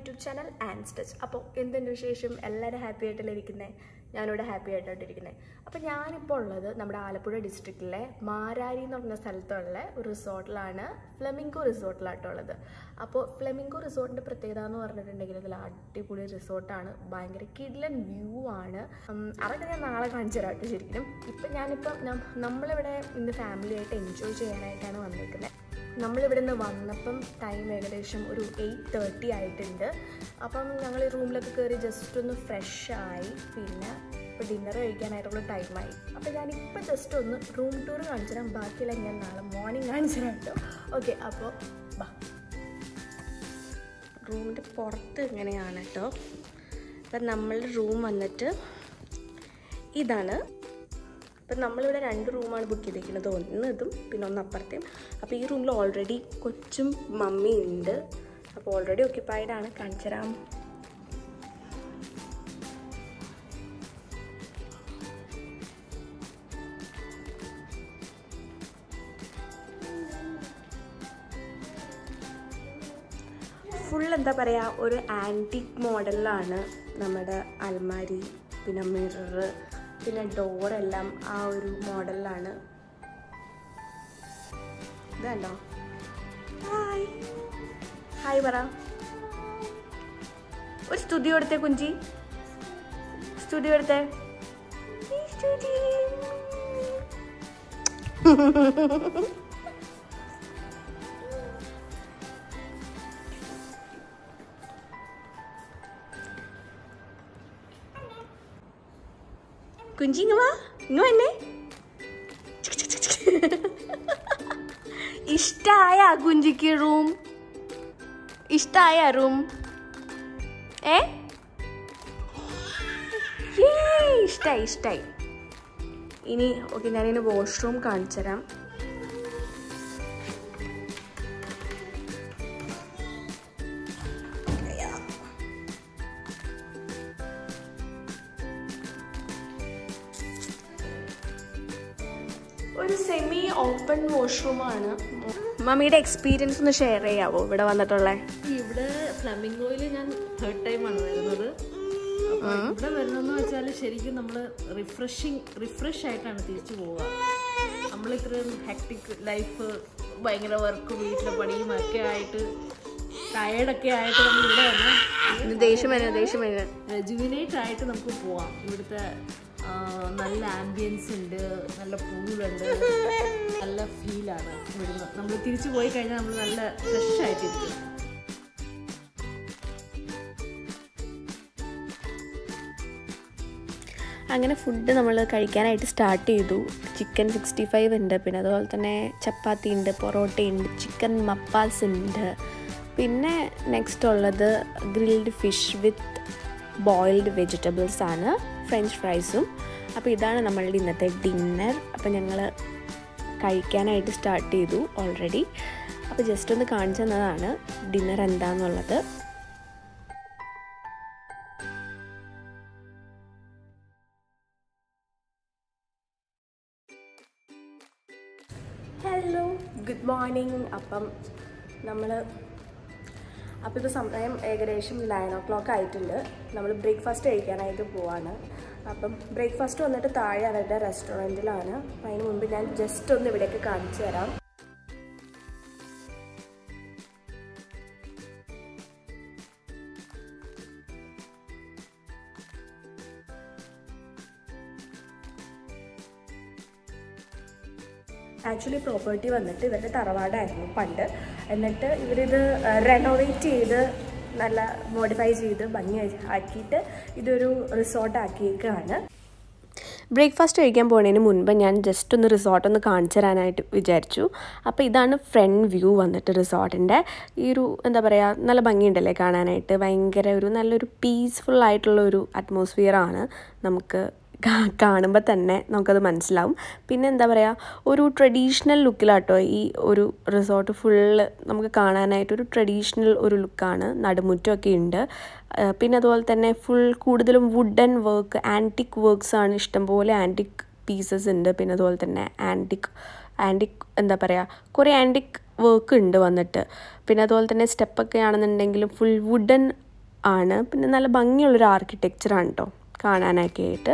YouTube channel and സ്റ്റച്ച് അപ്പോൾ എന്തുണ്ട് വിശേഷം എല്ലാവരും ഹാപ്പി ആയിട്ടല്ലേ ഇരിക്കുന്നത് ഞാനിവിടെ ഹാപ്പി ആയിട്ടായിട്ടിരിക്കുന്നത് അപ്പോൾ ഞാനിപ്പോൾ ഉള്ളത് നമ്മുടെ ആലപ്പുഴ ഡിസ്ട്രിക്റ്റിലെ മാരാരി എന്ന് പറഞ്ഞ സ്ഥലത്തുള്ള ഒരു റിസോർട്ടിലാണ് ഫ്ലെമിംഗോ റിസോർട്ടിലാട്ടോ ഉള്ളത് അപ്പോൾ ഫ്ലെമിംഗോ റിസോർട്ടിൻ്റെ പ്രത്യേകത എന്ന് പറഞ്ഞിട്ടുണ്ടെങ്കിൽ ഇതിൽ അടിപൊളി റിസോർട്ടാണ് ഭയങ്കര കിഡ്ലൻ വ്യൂ ആണ് ഉം, അതൊക്കെ ഞാൻ നാളെ കാണിച്ചു തരാം കേട്ടോ ശരിക്കും ഇപ്പം ഞാനിപ്പം നം- നമ്മളിവിടെ ഇന്ന് ഫാമിലി ആയിട്ട് എൻജോയ് ചെയ്യാനായിട്ടാണ് വന്നിരിക്കുന്നത് നമ്മളിവിടെ നിന്ന് വന്നപ്പം ടൈം ഏകദേശം ഒരു എയ്റ്റ് തേർട്ടി ആയിട്ടുണ്ട് അപ്പം ഞങ്ങൾ ഈ റൂമിലൊക്കെ കയറി ജസ്റ്റ് ഒന്ന് ഫ്രഷ് ആയി പിന്നെ ഇപ്പോൾ ഡിന്നർ കഴിക്കാനായിട്ടുള്ള ടൈമായി അപ്പോൾ ഞാനിപ്പോൾ ജസ്റ്റ് ഒന്ന് റൂം ടൂർ കാണിച്ചു തരാം ബാക്കിയെല്ലാം ഞാൻ നാളെ മോർണിംഗ് കാണിച്ചു തരാം കേട്ടോ ഓക്കെ അപ്പോൾ ബാ റൂമിൻ്റെ പുറത്ത് ഇങ്ങനെയാണ് കേട്ടോ അപ്പം നമ്മളുടെ റൂം വന്നിട്ട് ഇതാണ് അപ്പം നമ്മളിവിടെ രണ്ട് റൂമാണ് ബുക്ക് ചെയ്തിരിക്കുന്നത് ഒന്ന് ഇതും പിന്നെ ഒന്ന് അപ്പുറത്തെയും അപ്പോൾ ഈ റൂമിൽ ഓൾറെഡി കൊച്ചും മമ്മിയും ഉണ്ട് അപ്പോൾ ഓൾറെഡി ഓക്യുപ്പൈഡ് ആണ് കാണിച്ചു തരാം ഫുൾ എന്താ പറയുക ഒരു ആൻറ്റിക് മോഡലിലാണ് നമ്മുടെ അൽമാരി പിന്നെ മിറർ പിന്നെ ഡോറെല്ലാം ആ ഒരു മോഡലിലാണ് ഇതുണ്ടോ ഹായ് ഹായ് പറ ഒരു സ്റ്റുഡിയോ എടുത്തേ കുഞ്ചി സ്റ്റുഡിയോ എടുത്തേ ഈ സ്റ്റുഡിയോ കുഞ്ചി ഇങ്ങ് വാ ഇങ്ങ് വന്നേ ഇഷ്ടായ കുഞ്ചിക്ക് റൂം ഇഷ്ടായ റൂം ഏ യേ, ഇഷ്ടായി ഇഷ്ടായി ഇനി ഓക്കെ ഞാനിനി വാഷ്റൂം കാണിച്ചു തരാം ഒരു സെമി ഓപ്പൺ വാഷ്റൂമാണ് മമ്മിയുടെ എക്സ്പീരിയൻസ് ഒന്ന് ഷെയർ ചെയ്യാവോ ഇവിടെ വന്നിട്ടുള്ള ഇവിടെ ഫ്ലമിംഗോയിൽ ഞാൻ തേർഡ് ടൈമാണ് വരുന്നത് അപ്പൊ ഇവിടെ വരുന്നതെന്ന് വെച്ചാൽ ശരിക്കും നമ്മൾ റിഫ്രഷിങ് റിഫ്രഷ് ആയിട്ടാണ് തിരിച്ചു പോവുക നമ്മൾ ഇത്രയും ഹെക്ടിക് ലൈഫ് ഭയങ്കര വർക്ക് വീട്ടിലെ പണിയും ഒക്കെ ആയിട്ട് ടയേർഡൊക്കെ ആയിട്ട് നമ്മൾ ഇവിടെ വന്ന് ദേഷ്യം വരുന്നത് ദേഷ്യം വരുന്നത് റെജുവിനേറ്റ് ആയിട്ട് നമുക്ക് പോവാം ഇവിടുത്തെ ആ, നല്ല ആംബിയൻസ് ഉണ്ട് നല്ല പൂളുണ്ട് നല്ല ഫീലാണ് ഇവിടുന്ന് നമ്മൾ തിരിച്ചു പോയി കഴിഞ്ഞാൽ നമ്മൾ നല്ല ഫ്രഷ് ആയിട്ടിരിക്കും അങ്ങനെ ഫുഡ് നമ്മൾ കഴിക്കാനായിട്ട് സ്റ്റാർട്ട് ചെയ്തു ചിക്കൻ സിക്സ്റ്റി ഫൈവ് ഉണ്ട് പിന്നെ അതുപോലെ തന്നെ ചപ്പാത്തി ഉണ്ട് പൊറോട്ട ഉണ്ട് ചിക്കൻ മപ്പാസ് ഉണ്ട് പിന്നെ നെക്സ്റ്റ് ഉള്ളത് grilled fish with boiled vegetables ആണ് ഫ്രഞ്ച് ഫ്രൈസും അപ്പോൾ ഇതാണ് നമ്മളുടെ ഇന്നത്തെ ഡിന്നർ അപ്പോൾ ഞങ്ങൾ കഴിക്കാനായിട്ട് സ്റ്റാർട്ട് ചെയ്തു ഓൾറെഡി അപ്പോൾ ജസ്റ്റ് ഒന്ന് കാണിച്ചു തന്നതാണ് ഡിന്നർ എന്താണെന്നുള്ളത് ഹലോ ഗുഡ് മോർണിംഗ് അപ്പം നമ്മൾ അപ്പോൾ ഇപ്പോൾ സമയം ഏകദേശം നയൻ ഓ ക്ലോക്ക് ആയിട്ടുണ്ട് നമ്മൾ ബ്രേക്ക്ഫാസ്റ്റ് കഴിക്കാനായിട്ട് പോവാണ് അപ്പം ബ്രേക്ക്ഫാസ്റ്റ് വന്നിട്ട് താഴെ അവരുടെ റെസ്റ്റോറൻറ്റിലാണ് അപ്പം അതിന് മുമ്പ് ഞാൻ ജസ്റ്റ് ഒന്ന് ഇവിടേക്ക് കാണിച്ചു തരാം ആക്ച്വലി പ്രോപ്പർട്ടി വന്നിട്ട് ഇവരുടെ തറവാടായിരുന്നു പണ്ട് എന്നിട്ട് ഇവരിത് റെനോവേറ്റ് ചെയ്ത് നല്ല മോഡിഫൈ ചെയ്ത് ഭംഗി ആക്കിയിട്ട് ഇതൊരു റിസോർട്ട് ആക്കിയേക്കാണ് ബ്രേക്ക്ഫാസ്റ്റ് കഴിക്കാൻ പോകുന്നതിന് മുൻപ് ഞാൻ ജസ്റ്റ് ഒന്ന് റിസോർട്ട് ഒന്ന് കാണിച്ചു തരാനായിട്ട് വിചാരിച്ചു അപ്പോൾ ഇതാണ് ഫ്രണ്ട് വ്യൂ വന്നിട്ട് റിസോർട്ടിൻ്റെ ഈ ഒരു എന്താ പറയുക നല്ല ഭംഗിയുണ്ടല്ലേ കാണാനായിട്ട് ഭയങ്കര ഒരു നല്ലൊരു പീസ്ഫുൾ ആയിട്ടുള്ള ഒരു അറ്റ്മോസ്ഫിയർ ആണ് നമുക്ക് കാണുമ്പോൾ തന്നെ നമുക്കത് മനസ്സിലാവും പിന്നെ എന്താ പറയുക ഒരു ട്രഡീഷണൽ ലുക്കിലാട്ടോ ഈ ഒരു റിസോർട്ട് ഫുള്ള് നമുക്ക് കാണാനായിട്ട് ഒരു ട്രഡീഷണൽ ഒരു ലുക്കാണ് നടുമുറ്റമൊക്കെ ഉണ്ട് ആ, പിന്നെ അതുപോലെ തന്നെ ഫുൾ കൂടുതലും വുഡൻ വർക്ക് ആൻറ്റിക് വർക്ക്സ് ആണ് ഇഷ്ടംപോലെ ആൻറ്റിക് പീസസ് ഉണ്ട് പിന്നെ അതുപോലെ തന്നെ ആൻറ്റിക് ആൻറ്റിക് എന്താ പറയുക കുറേ ആൻറ്റിക് വർക്ക് ഉണ്ട് വന്നിട്ട് പിന്നെ അതുപോലെ തന്നെ സ്റ്റെപ്പൊക്കെ ആണെന്നുണ്ടെങ്കിലും ഫുൾ വുഡൻ ആണ് പിന്നെ നല്ല ഭംഗിയുള്ളൊരു ആർക്കിടെക്ചറാണ് കേട്ടോ കാണാനൊക്കെ ആയിട്ട്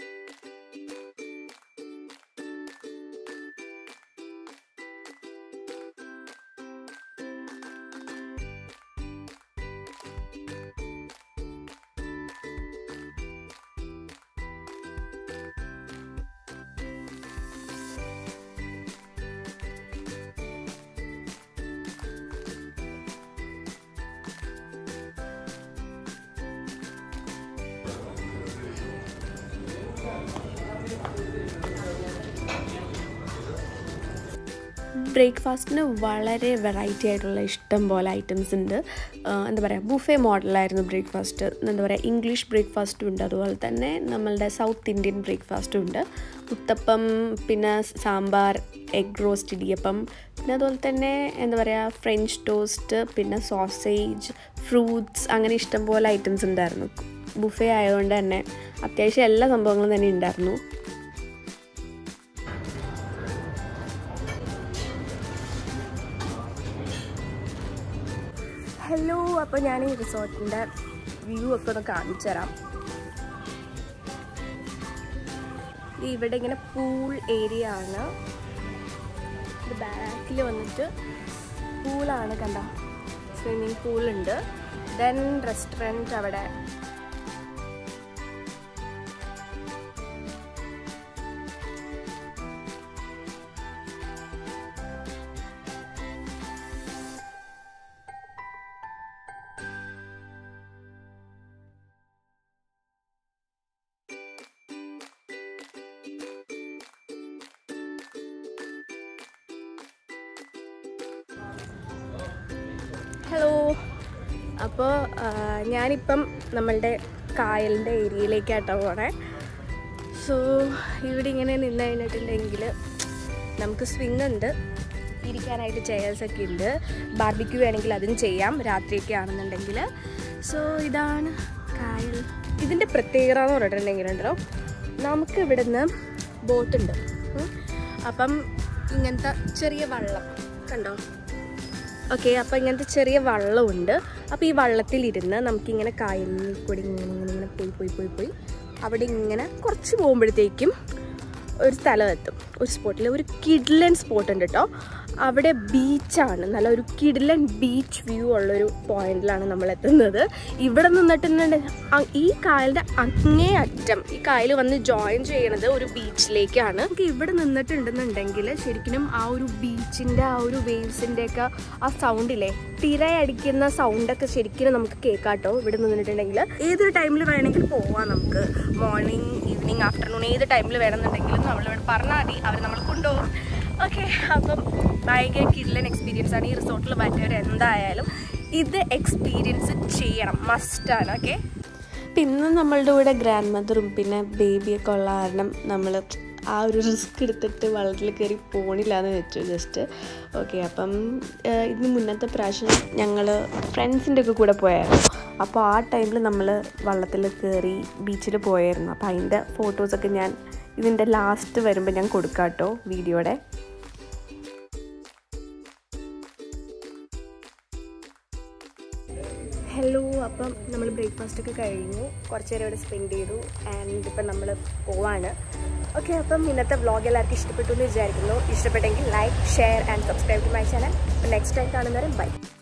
ബ്രേക്ക്ഫാസ്റ്റിന് വളരെ വെറൈറ്റി ആയിട്ടുള്ള ഇഷ്ടം പോലെ ഐറ്റംസ് ഉണ്ട് ആ, എന്താ പറയുക ബുഫേ മോഡലായിരുന്നു ബ്രേക്ക്ഫാസ്റ്റ് എന്താ പറയുക ഇംഗ്ലീഷ് ബ്രേക്ക്ഫാസ്റ്റും ഉണ്ട് അതുപോലെ തന്നെ നമ്മളുടെ സൗത്ത് ഇന്ത്യൻ ബ്രേക്ക്ഫാസ്റ്റും ഉണ്ട് ഉത്തപ്പം പിന്നെ സാമ്പാർ എഗ് റോസ്റ്റ് ഇടിയപ്പം പിന്നെ അതുപോലെ തന്നെ എന്താ പറയുക ഫ്രഞ്ച് ടോസ്റ്റ് പിന്നെ സോസേജ് ഫ്രൂട്ട്സ് അങ്ങനെ ഇഷ്ടം പോലെ ഐറ്റംസ് ഉണ്ടായിരുന്നു ബുഫേ ആയതുകൊണ്ട് തന്നെ അത്യാവശ്യം എല്ലാ സംഭവങ്ങളും തന്നെ ഉണ്ടായിരുന്നു ഹലോ അപ്പോൾ ഞാൻ ഈ റിസോർട്ടിൻ്റെ വ്യൂ ഒക്കെ ഒന്ന് കാണിച്ചു തരാം ഇത് ഇവിടെ ഇങ്ങനെ പൂൾ ഏരിയ ആണ് ഇത് ബാക്കിൽ വന്നിട്ട് പൂളാണ് കണ്ട സ്വിമ്മിങ് പൂളുണ്ട് ദെൻ റെസ്റ്റോറൻറ്റ് അവിടെ ഹലോ അപ്പോൾ ഞാനിപ്പം നമ്മളുടെ കായലിൻ്റെ ഏരിയയിലേക്കാട്ടോ പോണേ സോ ഇവിടെ ഇങ്ങനെ നിന്ന് കഴിഞ്ഞിട്ടുണ്ടെങ്കിൽ നമുക്ക് സ്വിങ് ഉണ്ട് ഇരിക്കാനായിട്ട് ചെയർസ് ഒക്കെ ഉണ്ട് ബാർബിക്യൂ വേണമെങ്കിൽ അതും ചെയ്യാം രാത്രിയൊക്കെ ആണെന്നുണ്ടെങ്കിൽ സോ ഇതാണ് കായൽ ഇതിൻ്റെ പ്രത്യേകത എന്ന് പറഞ്ഞിട്ടുണ്ടെങ്കിലുണ്ടല്ലോ നമുക്ക് ഇവിടുന്ന് ബോട്ടുണ്ട് അപ്പം ഇങ്ങനത്തെ ചെറിയ വള്ളം കണ്ടോ ഓക്കെ അപ്പോൾ ഇങ്ങനത്തെ ചെറിയ വള്ളമുണ്ട് അപ്പോൾ ഈ വള്ളത്തിലിരുന്ന് നമുക്കിങ്ങനെ കായലിൽ കൂടി ഇങ്ങനെ ഇങ്ങനെ ഇങ്ങനെ പോയി പോയി പോയി പോയി അവിടെ ഇങ്ങനെ കുറച്ച് പോകുമ്പോഴത്തേക്കും ഒരു സ്ഥലം എത്തും ഒരു സ്പോട്ടിൽ ഒരു കിഡ്ലൻ സ്പോട്ട് ഉണ്ട് കേട്ടോ അവിടെ ബീച്ചാണ് നല്ല ഒരു കിഡ്ലൻ ബീച്ച് വ്യൂ ഉള്ളൊരു പോയിന്റിലാണ് നമ്മൾ എത്തുന്നത് ഇവിടെ നിന്നിട്ടുണ്ട് ഈ കായലിൻ്റെ അങ്ങേ അറ്റം ഈ കായൽ വന്ന് ജോയിൻ ചെയ്യണത് ഒരു ബീച്ചിലേക്കാണ് നമുക്ക് ഇവിടെ നിന്നിട്ടുണ്ടെന്നുണ്ടെങ്കിൽ ശരിക്കും ആ ഒരു ബീച്ചിൻ്റെ ആ ഒരു വേവ്സിൻ്റെ ഒക്കെ ആ സൗണ്ടില്ലേ തിരയടിക്കുന്ന സൗണ്ടൊക്കെ ശരിക്കും നമുക്ക് കേൾക്കാട്ടോ ഇവിടെ നിന്നിട്ടുണ്ടെങ്കിൽ ഏതൊരു ടൈമിൽ വേണമെങ്കിൽ പോവാം നമുക്ക് മോർണിംഗ് ഈവനിങ് ആഫ്റ്റർനൂൺ ഏത് ടൈമിൽ വേണമെന്നുണ്ടെങ്കിലും നമ്മളിവിടെ പറഞ്ഞാൽ മതി അവർ നമ്മൾ കൊണ്ടുപോകും ഓക്കെ അപ്പം ഭയങ്കര കിഡ്ലൻ എക്സ്പീരിയൻസ് ആണ് ഈ റിസോർട്ടിൽ പറ്റിയവർ എന്തായാലും ഇത് എക്സ്പീരിയൻസ് ചെയ്യണം മസ്റ്റാണ് ഓക്കെ പിന്നെ നമ്മളുടെ കൂടെ ഗ്രാൻഡ് മദറും പിന്നെ ബേബിയൊക്കെ ഉള്ള കാരണം നമ്മൾ ആ ഒരു റിസ്ക് എടുത്തിട്ട് വള്ളത്തിൽ കയറി പോണില്ല എന്ന് വെച്ചു ജസ്റ്റ് ഓക്കെ അപ്പം ഏഹ്, ഇതിന് മുന്നത്തെ പ്രാവശ്യം ഞങ്ങൾ ഫ്രണ്ട്സിൻ്റെ ഒക്കെ കൂടെ പോയായിരുന്നു അപ്പോൾ ആ ടൈമിൽ നമ്മൾ വള്ളത്തിൽ കയറി ബീച്ചിൽ പോയായിരുന്നു അപ്പോൾ അതിൻ്റെ ഫോട്ടോസൊക്കെ ഞാൻ ഇതിൻ്റെ ലാസ്റ്റ് വരുമ്പോൾ ഞാൻ കൊടുക്കാം കേട്ടോ വീഡിയോയുടെ ഹലോ അപ്പം നമ്മൾ ബ്രേക്ക്ഫാസ്റ്റ് ഒക്കെ കഴിഞ്ഞു കുറച്ച് നേരം ഇവിടെ സ്പെൻഡ് ചെയ്തു ആൻഡ് ഇപ്പം നമ്മൾ പോവാണ് ഓക്കെ അപ്പം ഇന്നത്തെ വ്ളോഗ് എല്ലാവർക്കും ഇഷ്ടപ്പെട്ടു എന്ന് വിചാരിക്കുന്നു ഇഷ്ടപ്പെട്ടെങ്കിൽ like share and subscribe to my channel next time കാണുന്നവരും ബൈ